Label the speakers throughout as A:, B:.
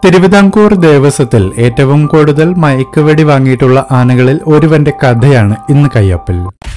A: തിരുവിതാംകൂർ ദേവസ്വത്തിൽ ഏറ്റവും കൂടുതൽ മയക്കുവെടി വാങ്ങിയിട്ടുള്ള ആനകളിൽ ഒരുവന്റെ കഥയാണ് ഇന്ന് കയ്യപ്പിൽ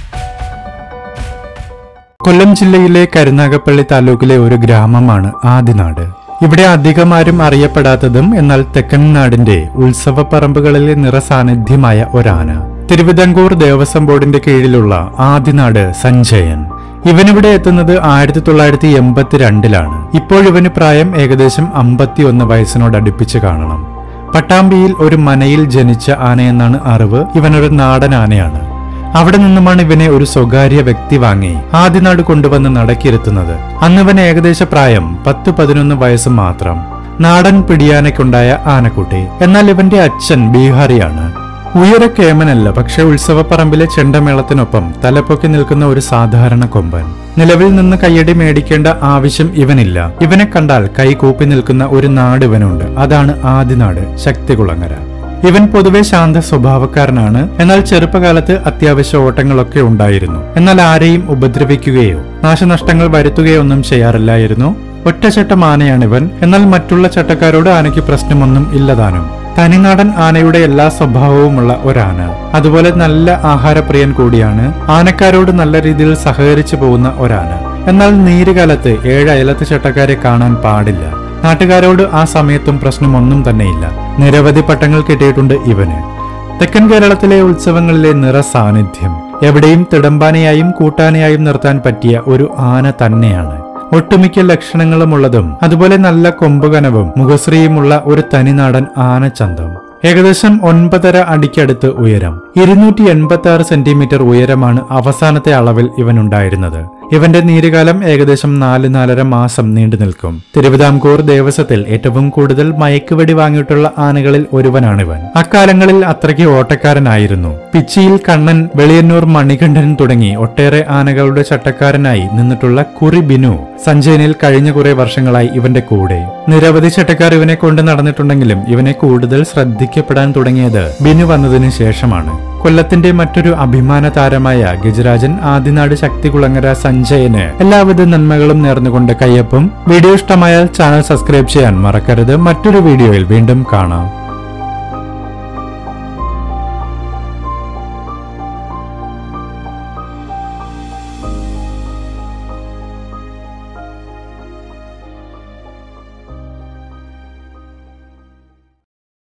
A: കൊല്ലം ജില്ലയിലെ കരുനാഗപ്പള്ളി താലൂക്കിലെ ഒരു ഗ്രാമമാണ് ആദിനാട് ഇവിടെ അധികമാരും അറിയപ്പെടാത്തതും എന്നാൽ തെക്കൻ നാടിന്റെ ഉത്സവപ്പറമ്പുകളിലെ നിറസാന്നിധ്യമായ ഒരാന തിരുവിതാംകൂർ ദേവസ്വം ബോർഡിന്റെ കീഴിലുള്ള ആദിനാട് സഞ്ജയൻ ഇവനിവിടെ എത്തുന്നത് ആയിരത്തി തൊള്ളായിരത്തി എൺപത്തിരണ്ടിലാണ് ഇപ്പോഴിവന് പ്രായം ഏകദേശം അമ്പത്തിയൊന്ന് വയസ്സിനോടടുപ്പിച്ച് കാണണം പട്ടാമ്പിയിൽ ഒരു മനയിൽ ജനിച്ച ആനയെന്നാണ് അറിവ് ഇവനൊരു നാടൻ ആനയാണ് അവിടെ നിന്നുമാണ് ഇവനെ ഒരു സ്വകാര്യ വ്യക്തി വാങ്ങി ആദ്യനാട് കൊണ്ടുവന്ന് നടക്കിരുത്തുന്നത് അന്ന് ഇവന് ഏകദേശ പ്രായം പത്ത് പതിനൊന്ന് വയസ്സ് മാത്രം നാടൻ പിടിയാനയ്ക്കുണ്ടായ ആനക്കുട്ടി എന്നാൽ ഇവന്റെ അച്ഛൻ ബീഹാറിയാണ് ഉയര കേമനല്ല പക്ഷെ ഉത്സവപ്പറമ്പിലെ ചെണ്ടമേളത്തിനൊപ്പം തലപ്പൊക്കി നിൽക്കുന്ന ഒരു സാധാരണ കൊമ്പൻ നിലവിൽ നിന്ന് കയ്യടി മേടിക്കേണ്ട ആവശ്യം ഇവനില്ല ഇവനെ കണ്ടാൽ കൈ കൂപ്പി നിൽക്കുന്ന ഒരു നാട് ഇവനുണ്ട് അതാണ് ആദിനാട് ശക്തികുളങ്ങര ഇവൻ പൊതുവെ ശാന്ത സ്വഭാവക്കാരനാണ് എന്നാൽ ചെറുപ്പകാലത്ത് അത്യാവശ്യ ഓട്ടങ്ങളൊക്കെ ഉണ്ടായിരുന്നു എന്നാൽ ആരെയും ഉപദ്രവിക്കുകയോ നാശനഷ്ടങ്ങൾ വരുത്തുകയോ ഒന്നും ചെയ്യാറില്ലായിരുന്നു ഒറ്റച്ചട്ടം ആനയാണിവൻ എന്നാൽ മറ്റുള്ള ചട്ടക്കാരോട് ആനയ്ക്ക് പ്രശ്നമൊന്നും ഇല്ലതാനും തനിനാടൻ ആനയുടെ എല്ലാ സ്വഭാവവുമുള്ള ഒരാന അതുപോലെ നല്ല ആഹാരപ്രിയൻ കൂടിയാണ് ആനക്കാരോട് നല്ല രീതിയിൽ സഹകരിച്ചു പോകുന്ന ഒരാന എന്നാൽ നീരുകാലത്ത് ഏഴ് അയലത്ത് ചട്ടക്കാരെ കാണാൻ പാടില്ല നാട്ടുകാരോട് ആ സമയത്തും പ്രശ്നമൊന്നും തന്നെയില്ല നിരവധി പട്ടങ്ങൾ കിട്ടിയിട്ടുണ്ട് ഇവന് തെക്കൻ കേരളത്തിലെ ഉത്സവങ്ങളിലെ നിറ സാന്നിധ്യം എവിടെയും തിടമ്പാനയായും കൂട്ടാനയായും നിർത്താൻ പറ്റിയ ഒരു ആന തന്നെയാണ് ഒട്ടുമിക്ക ലക്ഷണങ്ങളുമുള്ളതും അതുപോലെ നല്ല കൊമ്പുകനവും മുഖശ്രീയുമുള്ള ഒരു തനിനാടൻ ആനച്ചന്തം ഏകദേശം ഒൻപതര അടിക്കടുത്ത് ഉയരം ഇരുന്നൂറ്റി എൺപത്തി ആറ് സെന്റിമീറ്റർ ഉയരമാണ് അവസാനത്തെ അളവിൽ ഇവനുണ്ടായിരുന്നത് ഇവന്റെ നീരുകാലം ഏകദേശം നാല് നാലര മാസം നീണ്ടു നിൽക്കും തിരുവിതാംകൂർ ദേവസ്വത്തിൽ ഏറ്റവും കൂടുതൽ മയക്കുവെടി വാങ്ങിയിട്ടുള്ള ആനകളിൽ ഒരുവനാണിവൻ അക്കാലങ്ങളിൽ അത്രയ്ക്ക് ഓട്ടക്കാരനായിരുന്നു പിച്ചിയിൽ കണ്ണൻ വെളിയന്നൂർ മണികണ്ഠൻ തുടങ്ങി ഒട്ടേറെ ആനകളുടെ ചട്ടക്കാരനായി നിന്നിട്ടുള്ള കുറി ബിനു സഞ്ജയനിൽ കഴിഞ്ഞ കുറെ വർഷങ്ങളായി ഇവന്റെ കൂടെ നിരവധി ചട്ടക്കാർ ഇവനെ കൊണ്ട് നടന്നിട്ടുണ്ടെങ്കിലും ഇവനെ കൂടുതൽ ശ്രദ്ധിക്കപ്പെടാൻ തുടങ്ങിയത് ബിനു വന്നതിന് ശേഷമാണ് കൊല്ലത്തിന്റെ മറ്റൊരു അഭിമാന താരമായ ഗജരാജൻ ആദിനാട് ശക്തികുളങ്ങര സഞ്ജയന് എല്ലാവിധ നന്മകളും നേർന്നുകൊണ്ട് കയ്യപ്പും വീഡിയോ ഇഷ്ടമായാൽ ചാനൽ സബ്സ്ക്രൈബ് ചെയ്യാൻ മറക്കരുത് മറ്റൊരു വീഡിയോയിൽ വീണ്ടും കാണാം